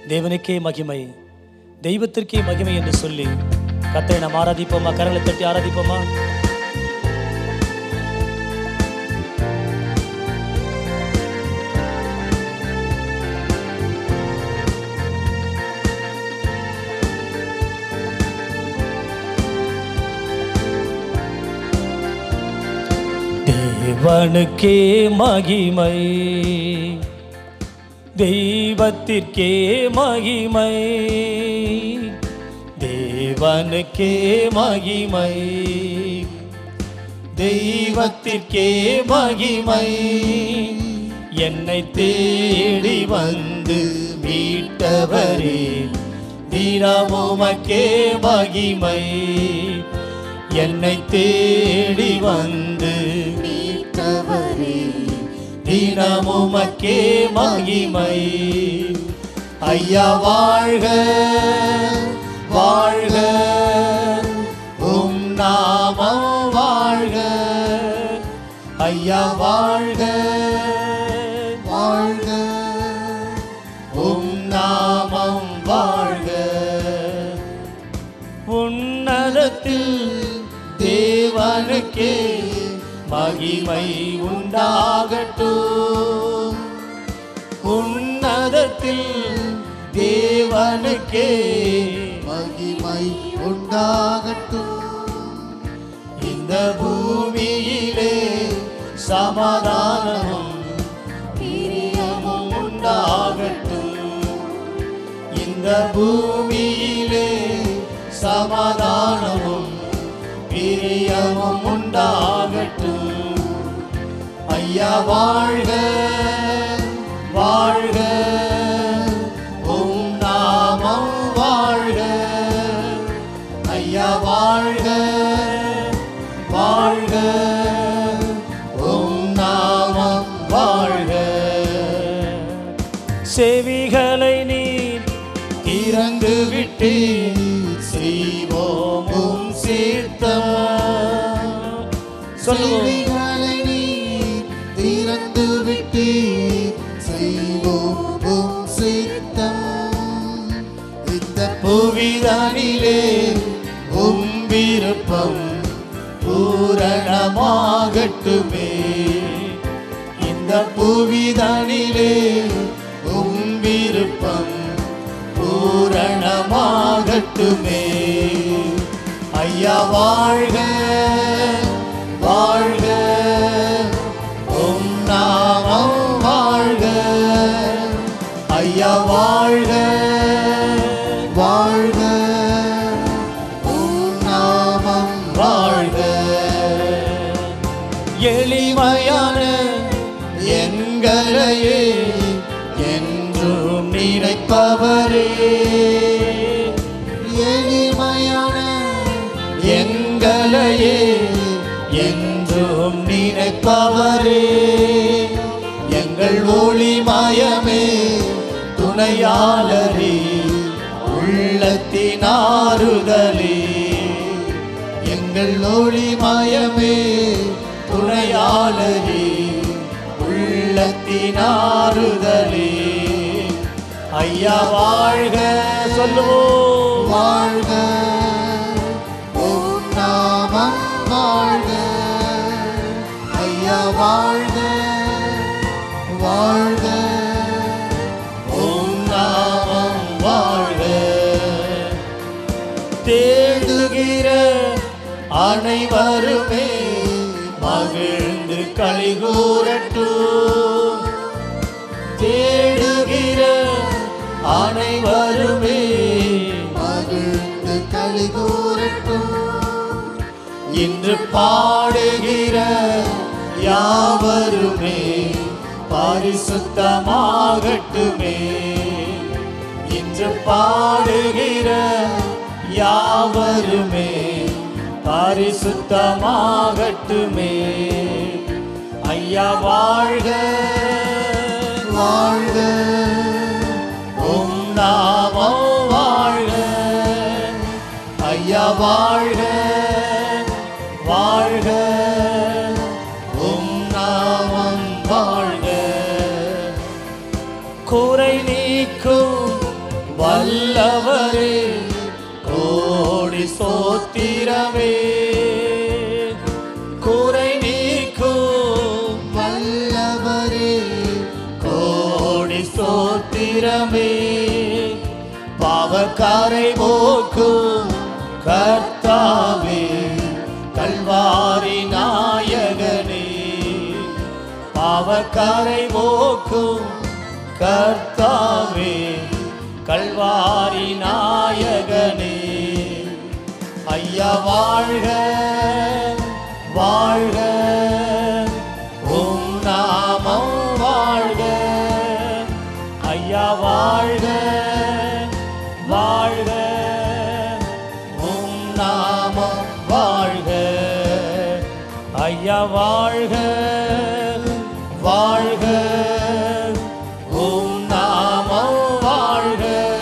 தேவனுக்கே மகிமை தெய்வத்திற்கே மகிமை என்று சொல்லி கத்தரை நாம் ஆராதிப்போமா கரங்களை தட்டி ஆராதிப்போமா தேவனுக்கே மகிமை தெய்வத்திற்கே மகிமை தேவனுக்கே மகிமை தெய்வத்திற்கே மகிமை என்னை தேடி வந்து மீட்டவரே தினமுமக்கே மகிமை என்னை தேடி வந்து மீட்டவரே தினமுமக்கே மகிமை ஐயா வாழ்க வாழ்க உம் நாமம் வாழ்க ஐயா வாழ்க வாழ்க உம் நாமம் வாழ்க உன்னதத்தில் தேவனுக்கே மகிமை உண்டாகட்டும் உன்னதத்தில் தேவனுக்கே மகிமை உண்டாகட்டும் இந்த பூமியிலே சமாதானமும் பிரியமும் உண்டாகட்டும் இந்த பூமியிலே சமாதானமும் பிரியமும் உண்டாகட்டும் ஐயா வாழ்க வாழ்க உம் நாமம் வாழ்க ஐயா வாழ்க வாழ்க உம் நாமம் வாழ்க செவிகளை நீர் திறந்து விட்டு செய்வோம் உம் சீர்த்தம் சொல்லுவோம் செவிகளை நீ திறந்து விட்டு செய்வோம் உம் சித்தம் இந்த புவிதனிலே உம் விருப்பம் பூரணமாகட்டுமே இந்த புவிதனிலே உம் விருப்பம் பூரணமாகட்டுமே ஐயா வாழ்க வாழ்க உம் நாமம் வாழ்க ஐயா வாழ்க வாழ்க உம் நாமம் வாழ்க எளிமையான எங்களையே என்றும் நினைப்பவரே எளிமையான எங்களையே என்றும் நினைப்பவரே எங்கள் ஒளிமயமே துணையாளரே உள்ளத்தின் ஆறுதலே எங்கள் ஒளிமயமே துணையாளரே உள்ளத்தின் ஆறுதலே ஐயா வாழ்க சொல்லுவோம் வாழ்க உம் நாமம் வாழ்க ஐயா வாழ்க வாழ்க உம் நாமம் வாழ்க தேடுகிற அனைவருமே மகிழ்ந்து கலிகூரட்டும் தேடுகிற அனைவருமே மகிழ்ந்து களி கூறட்டும் இன்று பாடுகிற யாவருமே பரிசுத்தமாகட்டுமே இன்று பாடுகிற யாவருமே பரிசுத்தமாகட்டுமே ஐயா வாழ்க வாழ்க உம் நாமம் வாழ்க ஐயா வாழ்க வாழ்க உம் நாமம் வாழ்க குறை நீக்கும் வல்லவரே கோடி சோத்திரமே குறை நீக்கும் வல்லவரே கோடி சோத்திரமே பாவக்காரை போக்கும் கர்த்தாவே கல்வாரி நாயகனே பாவக்காரை போக்கும் கர்த்தாவே கல்வாரி நாயகனே ஐயா வாழ்க வாழ்க உம் நாமம் வாழ்க ஐயா வாழ்க வாழ்க உம் நாமம் வாழ்க ஐயா வாழ்க வாழ்க உம் நாமம் வாழ்க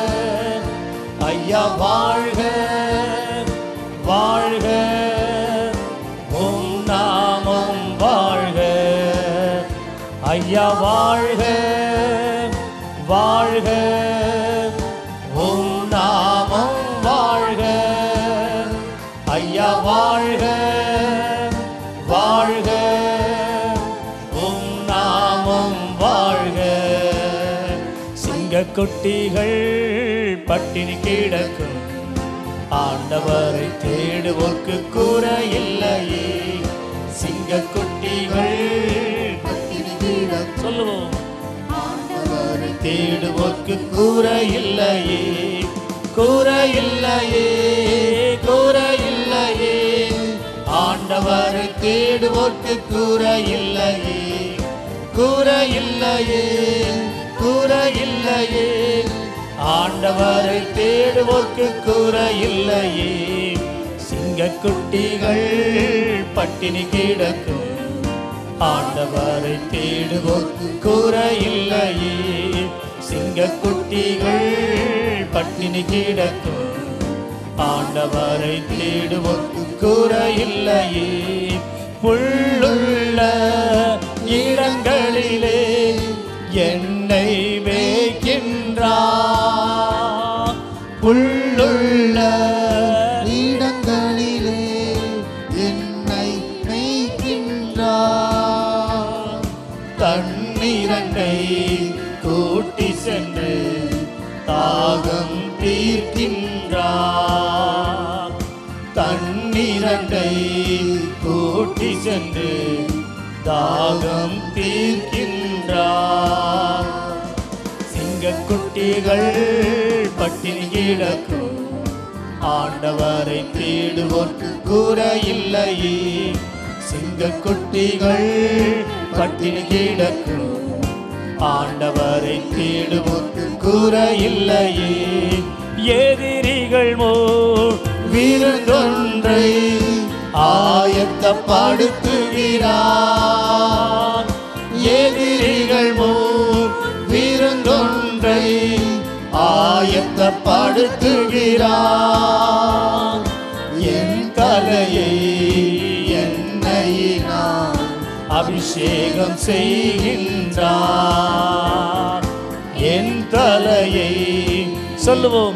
ஐயா வாழ்க வாழ்க உம் நாமம் வாழ்க ஐயா வாழ்க வாழ்க உம் நாமம் வாழ்க ஐயா வாழ்க வாழ்க உம் நாமம் வாழ்க சிங்கக்குட்டிகள் பட்டினி கிடக்கும் ஆண்டவரை தேடுவோர்க்கு கூற இல்லையே சிங்கக்குட்டிகள் பட்டினி கிடக்கும் சொல்லுவோம் ஆண்டவரை தேடுவோர்க்கு கூற இல்லையே கூற இல்லையே கூற இல்லையே ஆண்டவரை தேடுவோர்க்கு கூற இல்லையே கூற இல்லையே கூற இல்லையே ஆண்டவரை தேடுவோர்க்கு கூற இல்லையே சிங்கக்குட்டிகள் பட்டினி கிடக்கும் ஆண்டவரை தேடுவோர்க்கு கூற இல்லையே சிங்கக்குட்டிகள் பட்டினி கிடக்கும் ஆண்டவரை தேடுவோர்க்கு கூற இல்லையே புள்ளுள்ள இடங்களிலே என்னை வைக்கின்றார் புள்ளுள்ள இடங்களிலே என்னை மேய்க்கின்றார் தண்ணீரண்டை கூட்டி சென்று தாகம் தீர்க்கின்றார் தண்ணீரண்டை கூட்டி சென்று தாகம் தீர்க்கின்றார் சிங்கக்குட்டிகள் பட்டினி கிடக்கும் ஆண்டவரை தேடுவோர்க்கு கூற இல்லையே சிங்கக்குட்டிகள் பட்டினி கிடக்கும் ஆண்டவரை தேடுவோர்க்கு கூற இல்லையே எதிரிகள் மோ விருந்தொன்றை ஆயத்தப்படுத்துகிறார் எதிரிகள் மோ விருந்தொன்றை ஆயத்தப்படுத்துகிறார் என் தலையை எண்ணெயினால் அபிஷேகம் செய்கின்றார் என் தலையை சொல்லுவோம்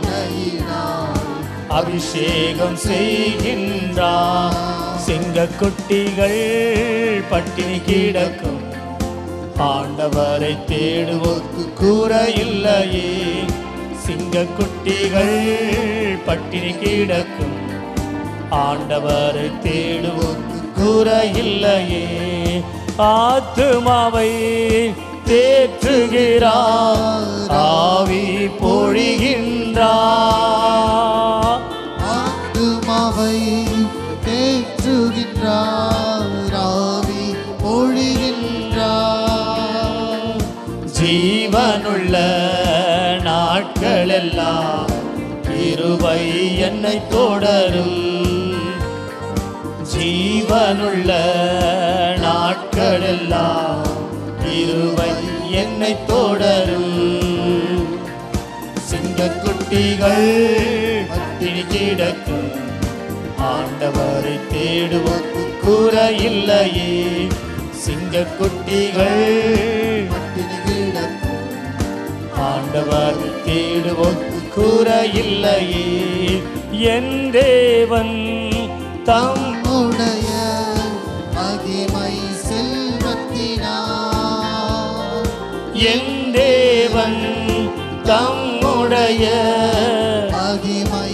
அபிஷேகம் செய்கின்றார் சிங்கக்குட்டிகள் பட்டினி கிடக்கும் ஆண்டவரை தேடுவோர்க்கு கூற இல்லையே சிங்கக்குட்டிகள் பட்டினி கிடக்கும் ஆண்டவரை தேடுவோர்க்கு கூற இல்லையே ஆத்துமாவை தேற்றுகிறார் ஆவி பொழிகின்றார் ஆத்துமாவை தேற்றுகின்றார் ஆவி பொழிகின்றார் ஜீவனுள்ள நாட்களெல்லாம் கிருபை என்னை தொடரும் ஜீவனுள்ள நாட்களெல்லாம் கிருபை என்னை தொடரும் சிங்கக்குட்டிகள் பட்டினி கிடக்கும் ஆண்டவரை தேடுவோர்க்கு கூற இல்லையே சிங்கக்குட்டிகள் பட்டினி கிடக்கும் ஆண்டவர் தேடுவோர்க்கு குறையில்லையே என் தேவன் தம் உடைய மகிமை செல்வத்தினார் என் தேவன் தம்முடைய மகிமை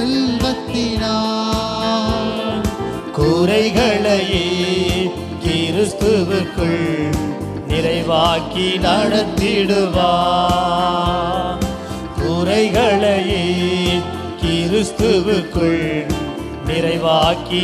செல்வத்தினார் குறைகளையே கிறிஸ்துவுக்குள் நிறைவாக்கி நடத்திடுவார் குறைகளையே கிறிஸ்துவுக்குள் நிறைவாக்கி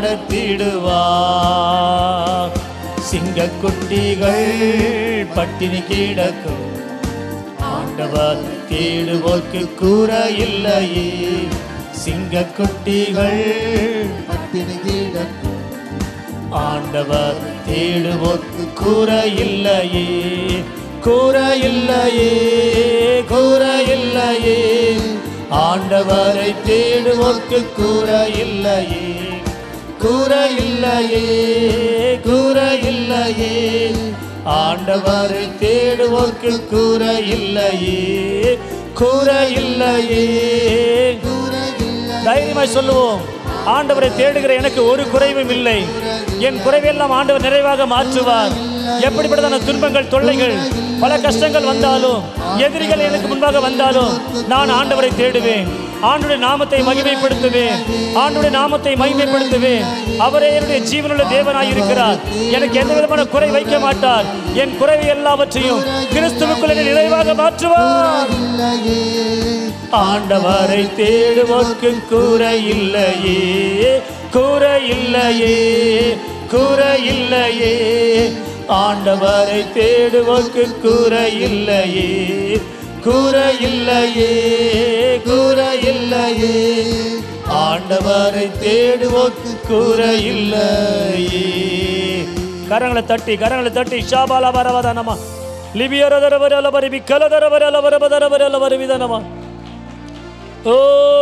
நடத்திடுவார் சிங்கக்குட்டிகள் பட்டினி கிடக்கும் ஆண்டவர் தேடுவோர்க்கு குறையில்லையே சிங்கக்குட்டிகள் பட்டினி கிடக்கும் ஆண்டவர் தேடுவோர்க்கு குறையில்லையே குறையில்லையே குறையில்லையே ஆண்டவரை தேடுவோர்க்கு குறையில்லையே குறையில்லையே குறையில்லையே ஆண்டவரை தேடுவோர்க்கு குறையில்லையே குறையில்லையே குறைவில்லை தைரியமாய் சொல்லுவோம் ஆண்டவரை தேடுகிற எனக்கு ஒரு குறைவும் இல்லை என் குறைவெல்லாம் ஆண்டவர் நிறைவாக மாற்றுவார் எப்படிப்பட்டதான துன்பங்கள் தொல்லைகள் பல கஷ்டங்கள் வந்தாலும் எதிரிகள் எனக்கு முன்பாக வந்தாலும் நான் ஆண்டவரை தேடுவேன் ஆண்டுடைய நாமத்தை மகிமைப்படுத்துவேன் ஆண்டுடைய நாமத்தை மகிமைப்படுத்துவேன் அவரே என்னுடைய ஜீவனுள்ள தேவனாய் இருக்கிறார் எனக்கு எந்த விதமான குறை வைக்க மாட்டார் என் குறைவை எல்லாவற்றையும் கிறிஸ்துவுக்குள்ள நிறைவாக மாற்றுவார் இல்லையே ஆண்டவரை தேடுவோர்க்கு குறையில்லையே குறையில்லையே குறையில்லையே ஆண்டவரை தேடுவோர்க்கு குறையில்லையே குறையில்லையே குறையில்லையே ஆண்டவரை தேடுவோர்க்கு குறையில்லையே கரங்களை தட்டி கரங்களை தட்டி ஷாபாலா வரவதனமா லிபியரதரவரல பரிபி கலதரவரல வரபதரவரல வருவிதனமா ஓ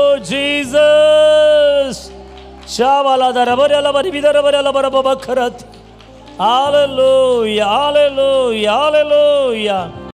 ஜீசஸ் ஷாவாலாதரவரல வருவிதரவரல வரபபக்கரத் ஹalleluya hallelujah hallelujah